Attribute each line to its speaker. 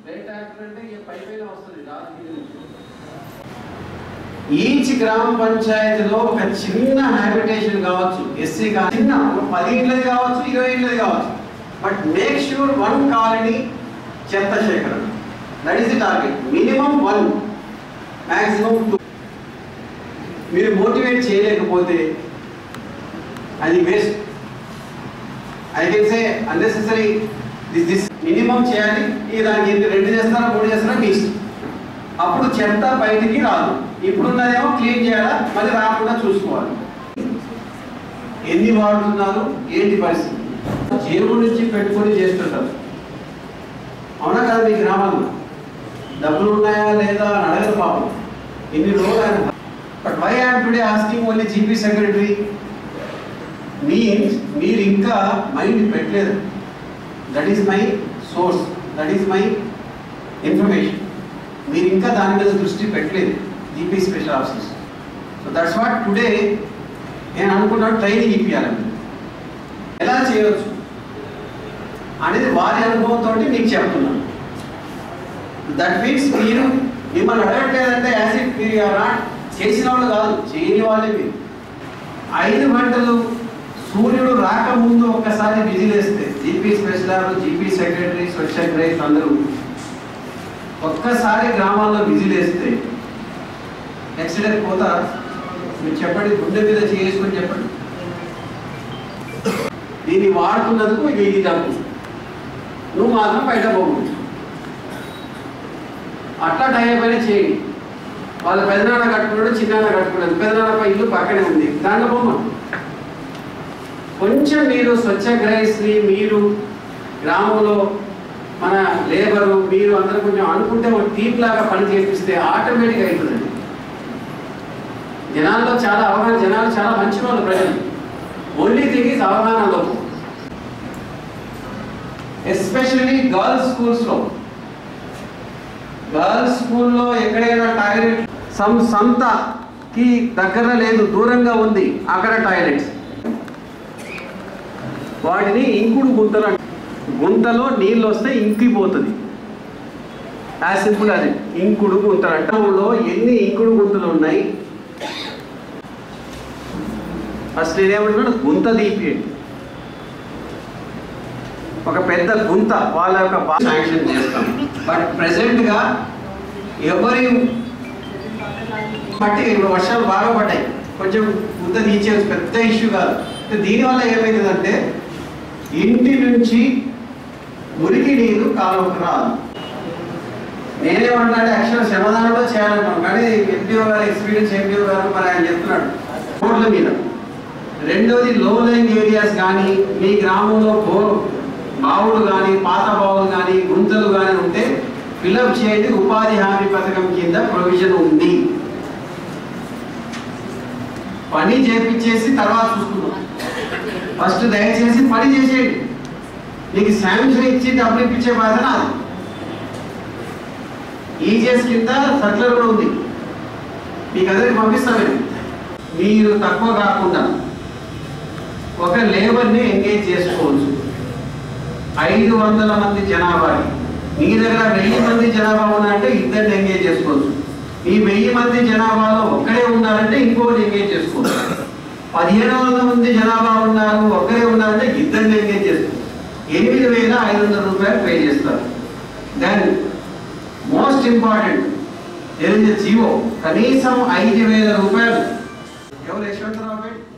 Speaker 1: rate actor అంటే ఇక పై పైన వస్తుంది రాజకీయ ఈచ్ గ్రామ పంచాయతీలో ఒక చిన్న హ్యాబిటేషన్ కావచ్చు ఎస్సీ కా చిన్న ఒక పది ఇంట్లది కావచ్చు ఇరవై ఇంట్లది కావచ్చు but make sure one colony చెత్త సేకరణ that is the target minimum one maximum two మీరు మోటివేట్ చేయలేకపోతే అది waste I can say unnecessary this this minimum చేయాలి ఈ దానికి ఇంత రెండు చేస్తారా మూడు చేస్తారా మీ ఇష్టం అప్పుడు చెత్త బయటికి రాదు ఇప్పుడున్నదేమో క్లీన్ చేయాలా మళ్ళీ రాకుండా చూసుకోవాలి ఎన్ని వాడుతున్నారు ఏంటి పరిస్థితి జేబు నుంచి పెట్టుకొని చేస్తుంటారు అవునా కదా మీ గ్రామాల్లో డబ్బులు ఉన్నాయా లేదా అని అడగదు పాపం ఎన్ని రోజులు ఆయన but why I'm today asking only GP secretary means మీరు ఇంకా మైండ్ పెట్టలేదు that is my source that is my information మీరు ఇంకా దాని మీద దృష్టి పెట్టలేదు GP special officers so that's what today నేను అనుకున్నాను ట్రైనింగ్ ఇప్పించాలని ఎలా చేయవచ్చు అనేది వారి అనుభవంతో మీకు చెప్తున్నాను దట్ మీన్స్ మీరు మిమ్మల్ని అడగట్లేదంటే యాజ్ ఇట్ మీరు నాట్ చేసిన వాళ్ళు కాదు చేయని వాళ్ళే మీరు ఐదు గంటలు సూర్యుడు రాకముందు ఒక్కసారి విజిలేస్తే జీపీ స్పెషల్ జీపీ సెక్రటరీ స్వచ్ఛ గ్రేస్ అందరూ ఒక్కసారి గ్రామాల్లో విజిలేస్తే నెక్స్ట్ డే పోతారా మీరు చెప్పండి గుండె మీద చేసుకొని చెప్పండి దీన్ని వాడుతున్నందుకు ఇక ఇది డబ్బు నువ్వు మాత్రం బయట పోకూడదు అట్లా టైం పైన చేయండి వాళ్ళ పెదనాన్న కట్టుకున్నాడు చిన్నాన్న కట్టుకున్నాడు పెదనాన్న ఇల్లు పక్కనే ఉంది దాంట్లో బొమ్మ కొంచెం మీరు స్వచ్ఛగ్రహిస్త్రీ మీరు గ్రామంలో మన లేబరు మీరు అందరూ కొంచెం అనుకుంటే ఒక టీం లాగా పని చేపిస్తే ఆటోమేటిక్ అవుతుందండి జనాల్లో చాలా అవగాహన జనాలు చాలా మంచి వాళ్ళు ప్రజలు ఓన్లీ థింగ్ ఈజ్ అవగాహన లోపం ఎస్పెషల్లీ గర్ల్స్ స్కూల్స్లో గర్ల్స్ స్కూల్లో ఎక్కడైనా టాయిలెట్ సమ్ సంతకి దగ్గర లేదు దూరంగా ఉంది అక్కడ టాయిలెట్స్ వాటిని ఇంకుడు గుంతలు అంట గుంతలో నీళ్ళు వస్తే ఇంకిపోతుంది యాజ్ సింపుల్ అది ఇంకుడు గుంతలు అంటంలో ఎన్ని ఇంకుడు గుంతలు ఉన్నాయి ఫస్ట్ నేనేమంటున్నాను గుంత తీపియండి ఒక పెద్ద గుంత వాళ్ళ యొక్క బా- శాంక్షన్ చేస్తాం బట్ ప్రెసెంట్ గా ఎవరి మట్టి ఇప్పుడు వర్షాలు బాగా పడ్డాయి కొంచెం గుంత తీసే పెద్ద ఇష్యూ కాదు దీనివల్ల ఏమైందంటే ఇంటి నుంచి మురికి నీరు కాలువకు రాదు నేనేమంటే యాక్చువల్ శ్రమదానంలో చేయాలంటాం కానీ ఎంపీఓ గారు ఎక్స్పీరియన్స్ ఎంపీఓ గారు మరి ఆయన చెప్తున్నాడు రోడ్ల మీద రెండోది లో లైన్ ఏరియాస్ కానీ మీ గ్రామంలో బో బావులు కానీ పాత బావులు కానీ గుంతలు కానీ ఉంటే ఫిలప్ చేయండి ఉపాధి హామీ పథకం కింద ప్రొవిజన్ ఉంది పని చేపించేసి తర్వాత చూసుకుందాం ఫస్ట్ దయచేసి పని చేసేయండి నీకు శాంక్షన్ ఇచ్చి డబ్బులు ఇప్పించే బాధ్యత నాది ఈజీఎస్ కింద సర్కులర్ కూడా ఉంది మీకు అందరికి పంపిస్తామండి మీరు తక్కువ కాకుండా ఒక లేబర్ని ఎంగేజ్ చేసుకోవచ్చు ఐదు వందల మంది జనాభాని మీ దగ్గర వెయ్యి మంది జనాభా ఉన్నారంటే ఇద్దరిని ఎంగేజ్ చేసుకోవచ్చు ఈ వెయ్యి మంది జనాభాలో ఒక్కడే ఉన్నారంటే ఇంకోటి ఎంగేజ్ చేసుకోవచ్చు పదిహేను వందల మంది జనాభా ఉన్నారు ఒక్కరే ఉన్నారంటే ఇద్దరిని ఎంగేజ్ చేసుకోవచ్చు ఎనిమిది వేల ఐదు వందల రూపాయలు పే చేస్తారు దెన్ మోస్ట్ ఇంపార్టెంట్ జీవో కనీసం ఐదు వేల రూపాయలు ఎవరు యశ్వంతరావు పేట్